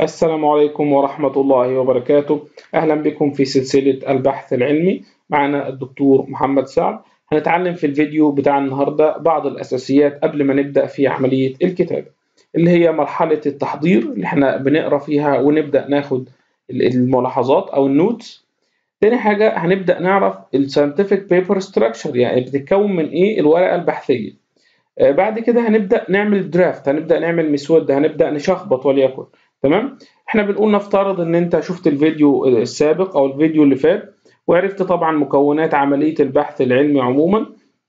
السلام عليكم ورحمة الله وبركاته أهلا بكم في سلسلة البحث العلمي معنا الدكتور محمد سعد هنتعلم في الفيديو بتاع النهاردة بعض الأساسيات قبل ما نبدأ في عملية الكتابة اللي هي مرحلة التحضير اللي احنا بنقرأ فيها ونبدأ ناخد الملاحظات أو النوتس تاني حاجة هنبدأ نعرف الساينتفك بيبر ستراكشر يعني بتتكون من إيه الورقة البحثية آه، بعد كده هنبدأ نعمل درافت هنبدأ نعمل مسودة هنبدأ نشخبط وليكن تمام احنا بنقول نفترض ان انت شفت الفيديو السابق او الفيديو اللي فات وعرفت طبعا مكونات عملية البحث العلمي عموما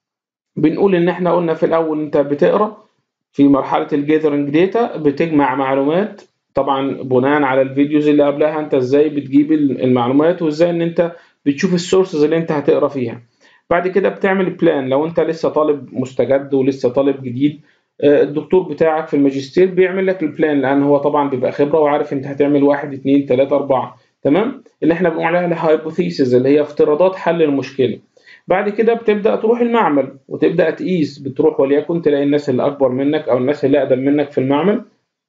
بنقول ان احنا قلنا في الاول انت بتقرا في مرحلة الجيذرنج داتا بتجمع معلومات طبعا بناء على الفيديوز اللي قبلها انت ازاي بتجيب المعلومات وازاي ان انت بتشوف السورسز اللي انت هتقرا فيها بعد كده بتعمل بلان لو انت لسه طالب مستجد ولسه طالب جديد آه، الدكتور بتاعك في الماجستير بيعمل لك البلان لان هو طبعا بيبقى خبره وعارف انت هتعمل واحد اثنين ثلاثه اربعه تمام اللي احنا بنقول عليها الهايبوثيسز اللي هي افتراضات حل المشكله بعد كده بتبدا تروح المعمل وتبدا تقيس بتروح وليكن تلاقي الناس اللي اكبر منك او الناس اللي اقدم منك في المعمل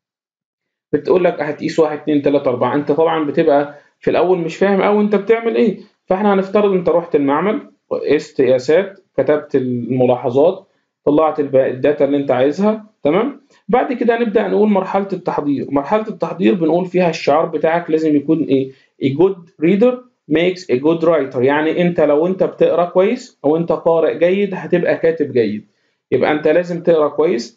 بتقول لك هتقيس واحد اثنين ثلاثه اربعه انت طبعا بتبقى في الاول مش فاهم قوي انت بتعمل ايه فاحنا هنفترض انت رحت المعمل قست قياسات كتبت الملاحظات طلعت الداتا اللي انت عايزها تمام بعد كده نبدا نقول مرحله التحضير مرحله التحضير بنقول فيها الشعار بتاعك لازم يكون ايه a good reader makes a good writer يعني انت لو انت بتقرا كويس او انت قارئ جيد هتبقى كاتب جيد يبقى انت لازم تقرا كويس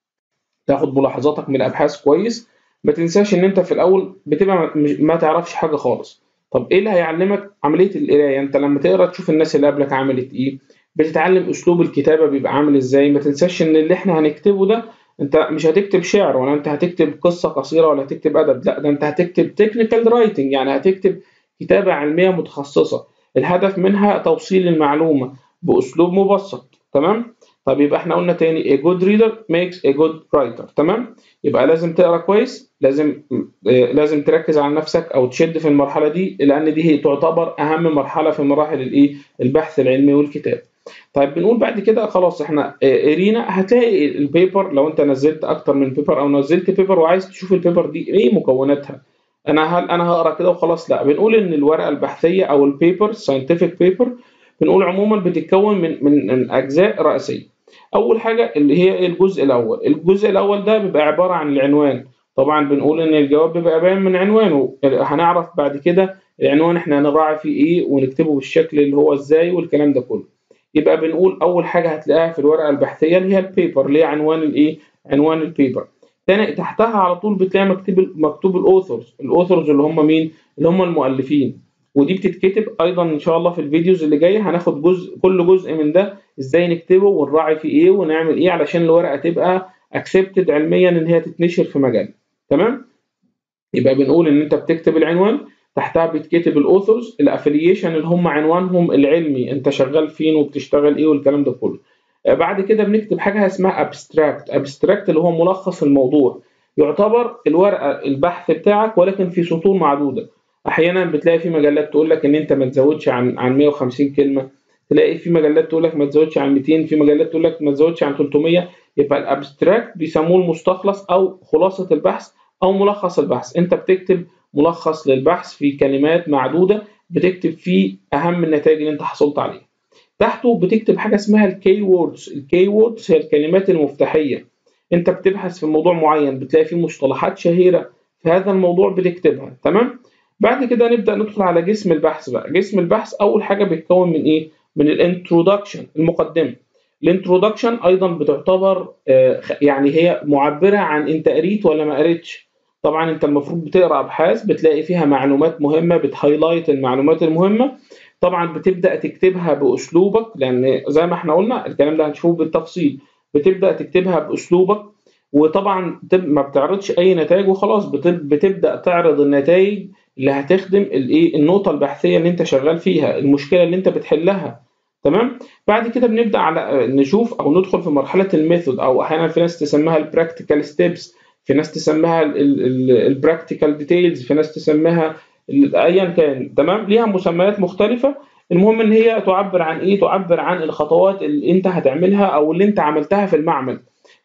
تاخد ملاحظاتك من الابحاث كويس ما تنساش ان انت في الاول بتبقى ما تعرفش حاجه خالص طب ايه اللي هيعلمك عمليه القرايه انت لما تقرا تشوف الناس اللي قبلك عملت ايه بتتعلم اسلوب الكتابه بيبقى عامل ازاي ما تنساش ان اللي احنا هنكتبه ده انت مش هتكتب شعر ولا انت هتكتب قصه قصيره ولا هتكتب ادب لا ده انت هتكتب تكنيكال رايتنج يعني هتكتب كتابه علميه متخصصه الهدف منها توصيل المعلومه باسلوب مبسط تمام طب يبقى احنا قلنا تاني a good reader makes a good writer تمام يبقى لازم تقرا كويس لازم لازم تركز على نفسك او تشد في المرحله دي لان دي هي تعتبر اهم مرحله في مراحل الايه البحث العلمي والكتاب طيب بنقول بعد كده خلاص احنا قرينا هتلاقي البيبر لو انت نزلت اكتر من بيبر او نزلت بيبر وعايز تشوف البيبر دي ايه مكوناتها انا هل انا هقرا كده وخلاص لا بنقول ان الورقه البحثيه او البيبر ساينتفك بيبر بنقول عموما بتتكون من من من اجزاء رئيسيه اول حاجه اللي هي الجزء الاول الجزء الاول ده بيبقى عباره عن العنوان طبعا بنقول ان الجواب بيبقى باين من عنوانه هنعرف بعد كده العنوان احنا هنراعي فيه ايه ونكتبه بالشكل اللي هو ازاي والكلام ده كله يبقى بنقول اول حاجه هتلاقيها في الورقه البحثيه اللي هي البيبر اللي هي عنوان الايه عنوان البيبر تاني تحتها على طول بتلاقي مكتوب مكتوب الاوثرز الاوثرز اللي هم مين اللي هم المؤلفين ودي بتتكتب ايضا ان شاء الله في الفيديوز اللي جايه هناخد جزء كل جزء من ده ازاي نكتبه ونراعي فيه ايه ونعمل ايه علشان الورقه تبقى اكسبتد علميا ان هي تتنشر في مجال تمام يبقى بنقول ان انت بتكتب العنوان تحتها بيتكتب الاوثرز الافلييشن اللي هم عنوانهم العلمي انت شغال فين وبتشتغل ايه والكلام ده كله بعد كده بنكتب حاجه اسمها ابستراكت ابستراكت اللي هو ملخص الموضوع يعتبر الورقه البحث بتاعك ولكن في سطور معدوده احيانا بتلاقي في مجلات تقول لك ان انت ما تزودش عن عن 150 كلمه تلاقي في مجلات تقول لك ما تزودش عن 200 في مجلات تقول لك ما تزودش عن 300 يبقى الابستراكت بيسموه المستخلص او خلاصه البحث او ملخص البحث انت بتكتب ملخص للبحث في كلمات معدودة بتكتب فيه أهم النتائج اللي أنت حصلت عليها. تحته بتكتب حاجة اسمها الكي ووردز، الكي ووردز هي الكلمات المفتاحية. أنت بتبحث في موضوع معين بتلاقي فيه مصطلحات شهيرة في هذا الموضوع بتكتبها، تمام؟ بعد كده نبدأ ندخل على جسم البحث بقى، جسم البحث أول حاجة بيتكون من إيه؟ من الانترودكشن المقدمة. الانترودكشن أيضا بتعتبر يعني هي معبرة عن أنت قريت ولا ما قريتش. طبعا انت المفروض بتقرا ابحاث بتلاقي فيها معلومات مهمه بتهايلايت المعلومات المهمه طبعا بتبدا تكتبها باسلوبك لان زي ما احنا قلنا الكلام ده هنشوفه بالتفصيل بتبدا تكتبها باسلوبك وطبعا ما بتعرضش اي نتائج وخلاص بتبدا تعرض النتائج اللي هتخدم الايه النقطه البحثيه اللي انت شغال فيها المشكله اللي انت بتحلها تمام بعد كده بنبدا على نشوف او ندخل في مرحله الميثود او احيانا في ناس تسميها البراكتيكال ستيبس في ناس تسميها البراكتيكال ديتيلز في ناس تسميها ايا كان تمام ليها مسميات مختلفه المهم ان هي تعبر عن ايه تعبر عن الخطوات اللي انت هتعملها او اللي انت عملتها في المعمل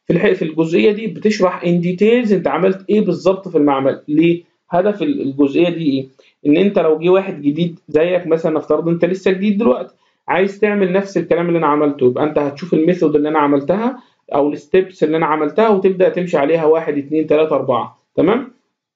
في في الجزئيه دي بتشرح ان ديتيلز انت عملت ايه بالظبط في المعمل ليه هدف الجزئيه دي ايه ان انت لو جه واحد جديد زيك مثلا نفترض انت لسه جديد دلوقتي عايز تعمل نفس الكلام اللي انا عملته يبقى انت هتشوف الميثود اللي انا عملتها او الستبس اللي انا عملتها وتبدا تمشي عليها واحد اثنين ثلاثه اربعه تمام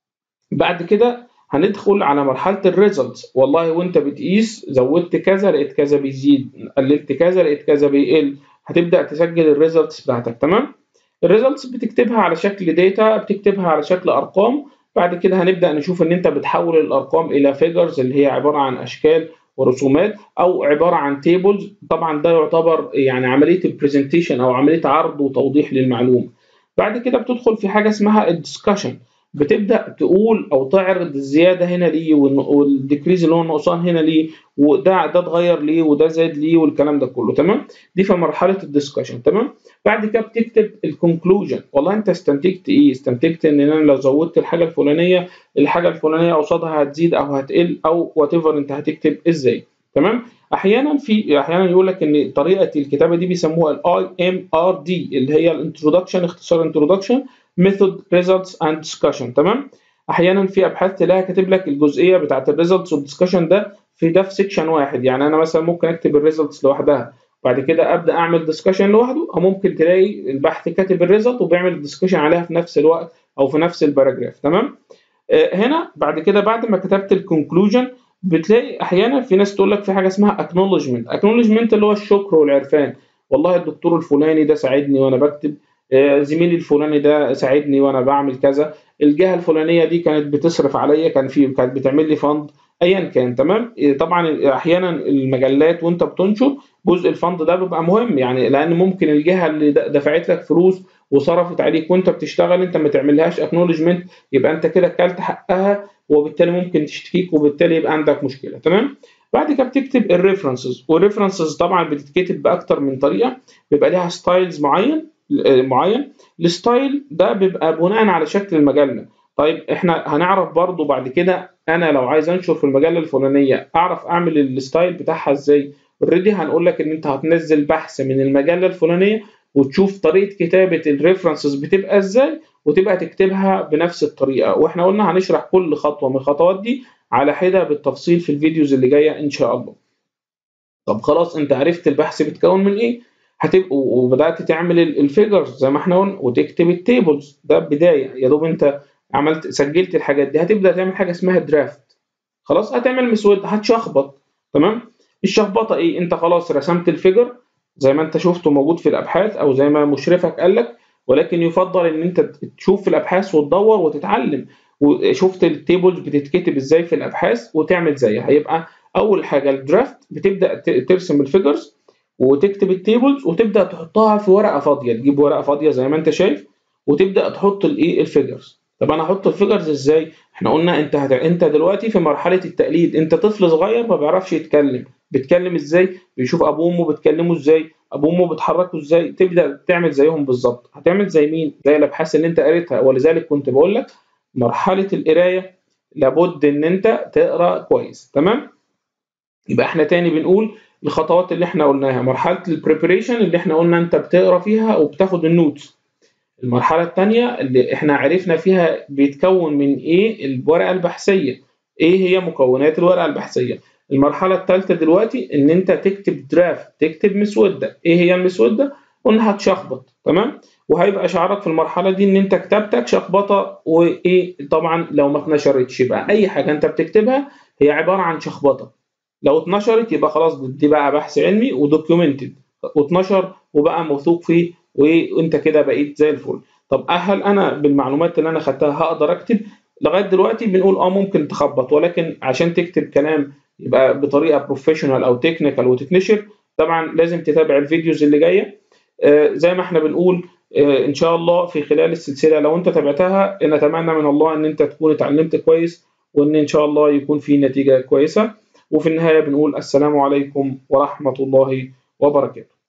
بعد كده هندخل على مرحله الريزلتس والله وانت بتقيس زودت كذا لقيت كذا بيزيد قللت كذا لقيت كذا بيقل هتبدا تسجل الريزلتس بتاعتك تمام الريزلتس بتكتبها على شكل داتا بتكتبها على شكل ارقام بعد كده هنبدا نشوف ان انت بتحول الارقام الى فيجرز اللي هي عباره عن اشكال ورسومات او عباره عن تيبلز طبعا ده يعتبر يعني عمليه البرزنتيشن او عمليه عرض وتوضيح للمعلومه بعد كده بتدخل في حاجه اسمها الدسكشن بتبدا تقول او تعرض الزياده هنا ليه والديكريز اللي هو النقصان هنا ليه وده ده اتغير ليه وده زاد ليه والكلام ده كله تمام دي في مرحله الدسكشن تمام بعد كده بتكتب الكونكلوجن والله انت استنتجت ايه استنتجت ان انا لو زودت الحاجه الفلانيه الحاجه الفلانيه قصادها هتزيد او هتقل او وات انت هتكتب ازاي تمام احيانا في احيانا يقول لك ان طريقه الكتابه دي بيسموها الاي ام ار دي اللي هي الانترودكشن اختصار انترودكشن ميثود ريزلتس اند ديسكشن تمام احيانا في ابحاث تلاقيها كاتب لك الجزئيه بتاعت الريزلتس والديسكشن ده في ده في سيكشن واحد يعني انا مثلا ممكن اكتب الريزلتس لوحدها بعد كده ابدا اعمل ديسكشن لوحده او ممكن تلاقي البحث كاتب الريزلت وبيعمل الديسكشن عليها في نفس الوقت او في نفس الباراجراف تمام آه هنا بعد كده بعد ما كتبت الكونكلوجن بتلاقي احيانا في ناس تقول لك في حاجه اسمها اكنولجمنت اكنولجمنت اللي هو الشكر والعرفان والله الدكتور الفلاني ده ساعدني وانا بكتب زميلي الفلاني ده ساعدني وانا بعمل كذا الجهه الفلانيه دي كانت بتصرف عليا كان في كانت بتعمل لي فند ايا كان تمام طبعا احيانا المجلات وانت بتنشر جزء الفند ده بيبقى مهم يعني لان ممكن الجهه اللي دفعت لك فلوس وصرفت عليك وانت بتشتغل انت ما تعملهاش اكنولجمنت يبقى انت كده اكلت حقها وبالتالي ممكن تشتكيك وبالتالي يبقى عندك مشكله تمام بعد كده بتكتب الريفرنسز والريفرنسز طبعا بتتكتب باكتر من طريقه بيبقى ليها ستايلز معين معين الستايل ده بيبقى بناء على شكل المجله طيب احنا هنعرف برضو بعد كده انا لو عايز انشر في المجله الفلانيه اعرف اعمل الستايل بتاعها ازاي اوريدي هنقول لك ان انت هتنزل بحث من المجله الفلانيه وتشوف طريقه كتابه الريفرنسز بتبقى ازاي وتبقى تكتبها بنفس الطريقه واحنا قلنا هنشرح كل خطوه من الخطوات دي على حده بالتفصيل في الفيديوز اللي جايه ان شاء الله طب خلاص انت عرفت البحث بيتكون من ايه هتبقى وبدات تعمل الفيجرز زي ما احنا قلنا وتكتب التيبلز ده بدايه يا دوب انت عملت سجلت الحاجات دي هتبدا تعمل حاجه اسمها درافت خلاص هتعمل مسود هتشخبط تمام الشخبطه ايه انت خلاص رسمت الفيجر زي ما انت شفته موجود في الابحاث او زي ما مشرفك قال لك ولكن يفضل ان انت تشوف في الابحاث وتدور وتتعلم وشفت التيبلز بتتكتب ازاي في الابحاث وتعمل زيها هيبقى اول حاجه الدرافت بتبدا ترسم الفيجرز وتكتب التيبلز وتبدا تحطها في ورقه فاضيه تجيب ورقه فاضيه زي ما انت شايف وتبدا تحط الايه الفيجرز طب انا احط الفيجرز ازاي احنا قلنا انت هت... انت دلوقتي في مرحله التقليد انت طفل صغير ما بيعرفش يتكلم بيتكلم ازاي بيشوف ابوه وامه بيتكلموا ازاي ابوه وامه بيتحركوا ازاي تبدا تعمل زيهم بالظبط هتعمل زي مين زي الابحاث اللي انت قريتها ولذلك كنت بقول لك مرحله القرايه لابد ان انت تقرا كويس تمام يبقى احنا تاني بنقول الخطوات اللي احنا قلناها مرحله البريبريشن اللي احنا قلنا انت بتقرا فيها وبتاخد النوتس المرحله الثانيه اللي احنا عرفنا فيها بيتكون من ايه الورقه البحثيه ايه هي مكونات الورقه البحثيه المرحله الثالثه دلوقتي ان انت تكتب درافت تكتب مسوده ايه هي المسوده قلنا هتشخبط تمام وهيبقى شعارك في المرحله دي ان انت كتابتك شخبطه وايه طبعا لو ما اتنشرتش يبقى اي حاجه انت بتكتبها هي عباره عن شخبطه لو اتنشرت يبقى خلاص دي بقى بحث علمي ودوكيومنتد واتنشر وبقى موثوق فيه وانت كده بقيت زي الفل طب هل انا بالمعلومات اللي انا خدتها هقدر اكتب لغايه دلوقتي بنقول اه ممكن تخبط ولكن عشان تكتب كلام يبقى بطريقه بروفيشنال او تكنيكال وتتنشر طبعا لازم تتابع الفيديوز اللي جايه آه زي ما احنا بنقول آه ان شاء الله في خلال السلسله لو انت تابعتها نتمنى من الله ان انت تكون اتعلمت كويس وان ان شاء الله يكون في نتيجه كويسه وفي النهايه بنقول السلام عليكم ورحمه الله وبركاته